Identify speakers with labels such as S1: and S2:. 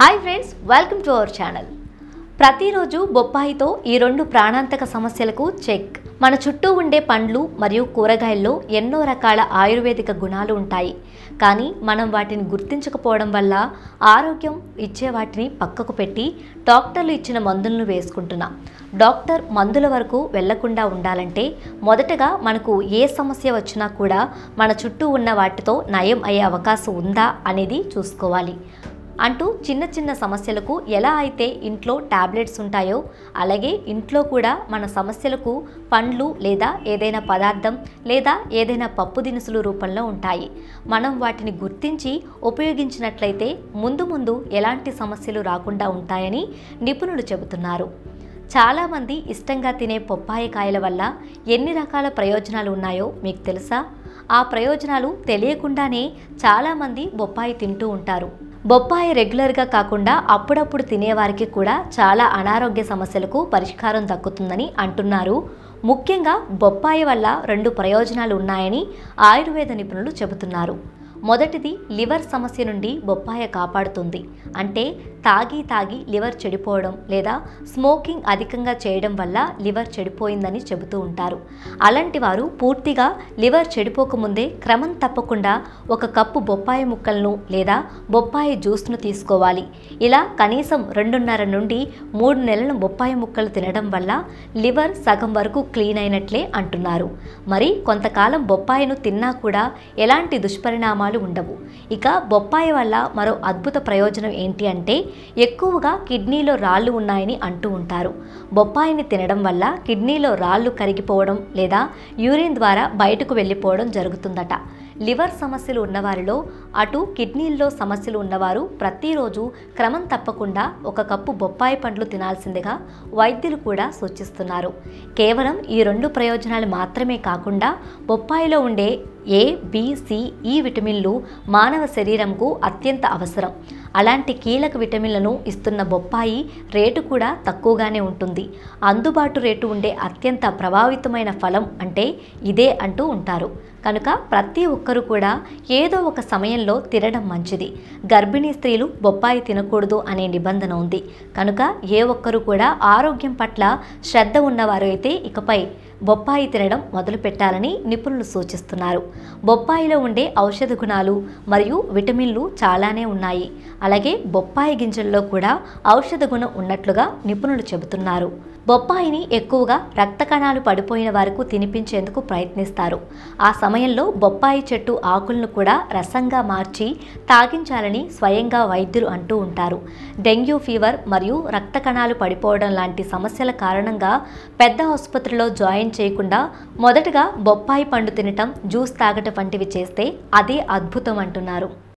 S1: hi friends welcome to our channel ప్రతిరోజు బొప్పాయితో ఈ రెండు ప్రాణాంతక సమస్యలకు చెక్ మన చుట్టూ ఉండే పండ్లు మరియు కూరగాయల్లో ఎన్నో రకాల ఆయుర్వేదిక గుణాలు ఉంటాయి కానీ మనం వాటిని గుర్తించకపోవడం వల్ల ఆరోగ్యం ఇచ్చే వాటిని పక్కకు పెట్టి డాక్టర్లు ఇచ్చిన మందులను వేసుకుంటున్నాం డాక్టర్ మందుల వరకు వెళ్లకుండా ఉండాలంటే మొదటగా మనకు ఏ సమస్య వచ్చినా కూడా మన చుట్టూ ఉన్న వాటితో నయం అయ్యే అవకాశం ఉందా అనేది చూసుకోవాలి అంటూ చిన్న చిన్న సమస్యలకు ఎలా అయితే ఇంట్లో టాబ్లెట్స్ ఉంటాయో అలాగే ఇంట్లో కూడా మన సమస్యలకు పండ్లు లేదా ఏదైనా పదార్థం లేదా ఏదైనా పప్పు దినుసులు రూపంలో ఉంటాయి మనం వాటిని గుర్తించి ఉపయోగించినట్లయితే ముందు ముందు ఎలాంటి సమస్యలు రాకుండా ఉంటాయని నిపుణులు చెబుతున్నారు చాలామంది ఇష్టంగా తినే పొప్పాయి కాయల వల్ల ఎన్ని రకాల ప్రయోజనాలు ఉన్నాయో మీకు తెలుసా ఆ ప్రయోజనాలు తెలియకుండానే చాలామంది బొప్పాయి తింటూ ఉంటారు బొప్పాయి రెగ్యులర్గా కాకుండా అప్పుడప్పుడు తినేవారికి కూడా చాలా అనారోగ్య సమస్యలకు పరిష్కారం దక్కుతుందని అంటున్నారు ముఖ్యంగా బొప్పాయి వల్ల రెండు ప్రయోజనాలు ఉన్నాయని ఆయుర్వేద నిపుణులు చెబుతున్నారు మొదటిది లివర్ సమస్య నుండి బొప్పాయ కాపాడుతుంది అంటే తాగి తాగి లివర్ చెడిపోవడం లేదా స్మోకింగ్ అధికంగా చేయడం వల్ల లివర్ చెడిపోయిందని చెబుతూ ఉంటారు అలాంటి వారు పూర్తిగా లివర్ చెడిపోకముందే క్రమం తప్పకుండా ఒక కప్పు బొప్పాయి ముక్కలను లేదా బొప్పాయి జ్యూస్ను తీసుకోవాలి ఇలా కనీసం రెండున్నర నుండి మూడు నెలల బొప్పాయి ముక్కలు తినడం వల్ల లివర్ సగం వరకు క్లీన్ అయినట్లే అంటున్నారు మరి కొంతకాలం బొప్పాయిను తిన్నా కూడా ఎలాంటి దుష్పరిణామాలు ఉండవు ఇక బొప్పాయి వల్ల మరో అద్భుత ప్రయోజనం ఏంటి అంటే ఎక్కువగా కిడ్నీలో రాళ్ళు ఉన్నాయని అంటూ ఉంటారు బొప్పాయిని తినడం వల్ల కిడ్నీలో రాళ్ళు కరిగిపోవడం లేదా యూరిన్ ద్వారా బయటకు వెళ్ళిపోవడం జరుగుతుందట లివర్ సమస్యలు ఉన్నవారిలో అటు కిడ్నీల్లో సమస్యలు ఉన్నవారు ప్రతిరోజు క్రమం తప్పకుండా ఒక కప్పు బొప్పాయి పండ్లు తినాల్సిందిగా వైద్యులు కూడా సూచిస్తున్నారు కేవలం ఈ రెండు ప్రయోజనాలు మాత్రమే కాకుండా బొప్పాయిలో ఉండే ఏ బి సి ఈ విటమిన్లు మానవ శరీరంకు అత్యంత అవసరం అలాంటి కీలక విటమిన్లను ఇస్తున్న బొప్పాయి రేటు కూడా తక్కువగానే ఉంటుంది అందుబాటు రేటు ఉండే అత్యంత ప్రభావితమైన ఫలం అంటే ఇదే అంటూ ఉంటారు కనుక ప్రతి ఒక్కరూ కూడా ఏదో ఒక సమయంలో తినడం మంచిది గర్భిణీ స్త్రీలు బొప్పాయి తినకూడదు అనే నిబంధన ఉంది కనుక ఏ ఒక్కరూ కూడా ఆరోగ్యం పట్ల శ్రద్ధ ఉన్నవారు అయితే ఇకపై బొప్పాయి తినడం మొదలు పెట్టాలని నిపుణులు సూచిస్తున్నారు బొప్పాయిలో ఉండే ఔషధ గుణాలు మరియు విటమిన్లు చాలానే ఉన్నాయి అలాగే బొప్పాయి గింజల్లో కూడా ఔషధ గుణం ఉన్నట్లుగా నిపుణులు చెబుతున్నారు బొప్పాయిని ఎక్కువగా రక్త కణాలు పడిపోయిన వారికి తినిపించేందుకు ప్రయత్నిస్తారు ఆ సమయంలో బొప్పాయి చెట్టు ఆకులను కూడా రసంగా మార్చి తాగించాలని స్వయంగా వైద్యులు అంటూ ఉంటారు డెంగ్యూ ఫీవర్ మరియు రక్త కణాలు పడిపోవడం లాంటి సమస్యల కారణంగా పెద్ద ఆసుపత్రిలో జాయిన్ చేయకుండా మొదటగా బొప్పాయి పండు తినటం జ్యూస్ తాగటం వంటివి చేస్తే అదే అద్భుతం అంటున్నారు